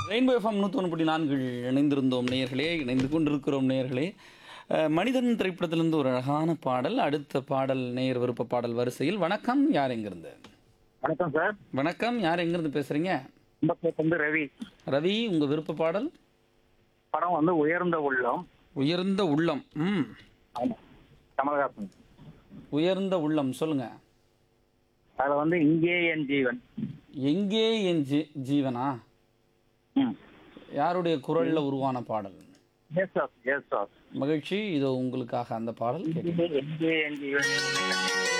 rainbow FM நூற்றி புள்ளி நான்கில் இணைந்திருந்தோம் நேயர்களே இணைந்து கொண்டிருக்கிறோம் நேயர்களே அஹ், மனிதன் திரைப்படத்திலிருந்து ஒரு அழகான பாடல் அடுத்த பாடல் நேயர் விருப்ப பாடல் வரிசையில் வணக்கம் யார் எங்கிருந்து வணக்கம் சார் வணக்கம் யார் எங்கிருந்து பேசுறீங்க கும்பகோணம் வந்து ரவி ரவி உங்க விருப்ப பாடல் படம் வந்து உயர்ந்த உள்ளம் உயர்ந்த உள்ளம் ம் ஆமா கமலஹாசன் உயர்ந்த உள்ளம் சொல்லுங்க அதுல வந்து இங்கே என் ஜீவன் எங்கே என் ஜீ ஜீவனா ம் யாருடைய குரல்ல உருவான பாடல் எஸ் சார் எஸ் சார் மகிழ்ச்சி இதோ உங்களுக்காக அந்த பாடல் கேட்க எங்கே என் ஜீவன்